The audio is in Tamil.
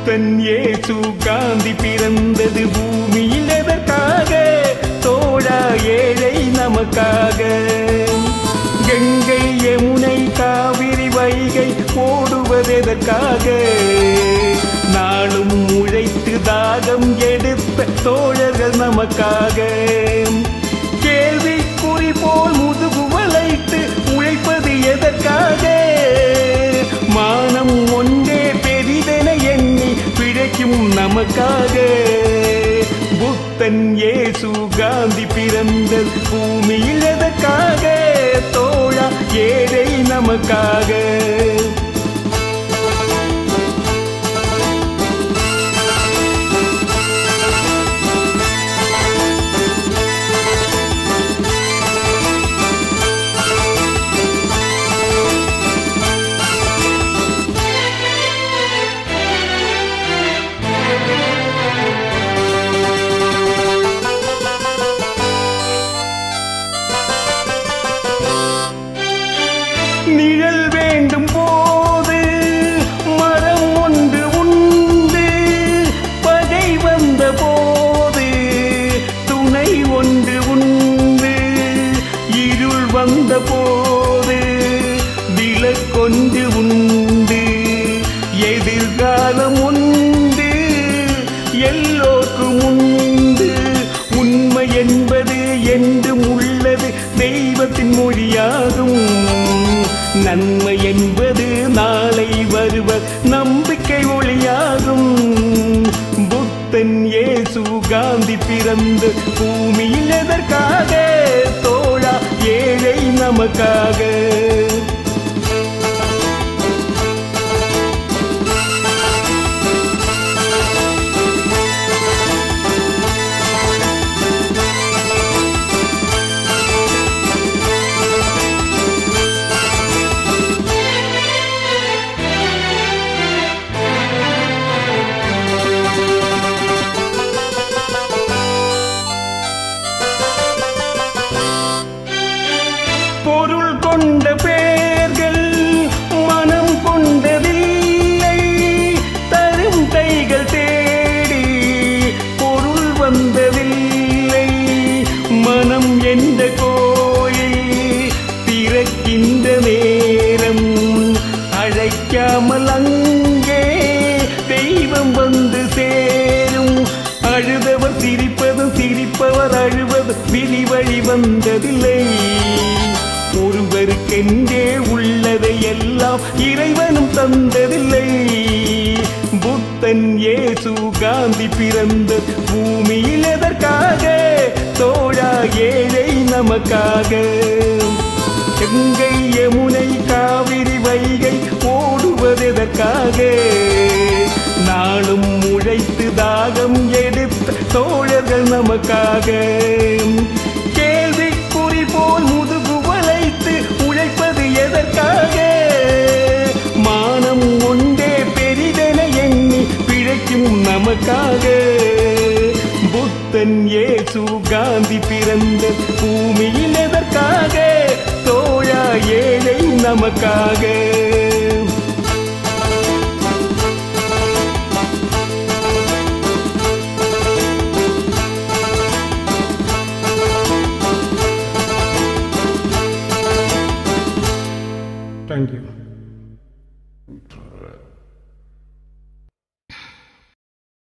புத்தன் ஏசு காந்தி பிறந்தது பூமியில் எதற்காக தோழா ஏழை நமக்காக கங்கை யமுனை காவிரி வைகை ஓடுவதெதற்காக நாளும் உழைத்து தாகம் எடுத்த தோழர்கள் நமக்காக கேள்விக்குறி போல் முதுகு வளைத்து உழைப்பது எதற்காக மானம் ஒன்றே பெரிதென எண்ணி பிழைக்கும் நமக்காக புத்தன் ஏசு காந்தி பிறந்த பூமியில் எதற்காக தோழா ஏழை நமக்காக நிழல் வேண்டும் போது மரம் ஒன்று உண்டு பகை வந்த போது துணை ஒன்று உண்டு இருள் வந்த போது விளக்கொன்று உண்டு எதிர்காலம் உண்டு எல்லோருக்கும் உண்டு உண்மை என்பது என்றும் உள்ளது தெய்வத்தின் மொழியாகும் நன்மை என்பது நாளை வருவர் நம்பிக்கை ஒளியாகும் புத்தன் ஏசு காந்தி பிறந்த பூமியில் எதற்காக தோழா ஏழை நமக்காக பொருள் கொண்ட பேர்கள் மனம் கொண்டதில்லை தரும் கைகள் தேடி பொருள் வந்ததில்லை மனம் என்ற கோயில் திறக்கின்ற நேரம் அழைக்காமல் அங்கே தெய்வம் வந்து சேரும் அழுதவர் சிரிப்பதும் சிரிப்பவர் அழுவது விதி வழி வந்ததில்லை ஒருவருக்கென்றே உள்ளதை எல்லாம் இறைவனும் தந்ததில்லை புத்தன் ஏசு காந்தி பிறந்த பூமியில் எதற்காக தோழா ஏழை நமக்காக கங்கை யமுனை காவிரி வைகை ஓடுவதெதற்காக நாளும் உழைத்து தாகம் எடுத்த தோழர்கள் நமக்காக கேள்விக்குறி போல் முதுகு வளைத்து உழைப்பது எதற்காக மானம் ஒன்றே பெரிதென எண்ணி பிழைக்கும் நமக்காக புத்தன் ஏசு காந்தி பிறந்த பூமியில் எதற்காக தோழா ஏழை நமக்காக தேங்க்யூ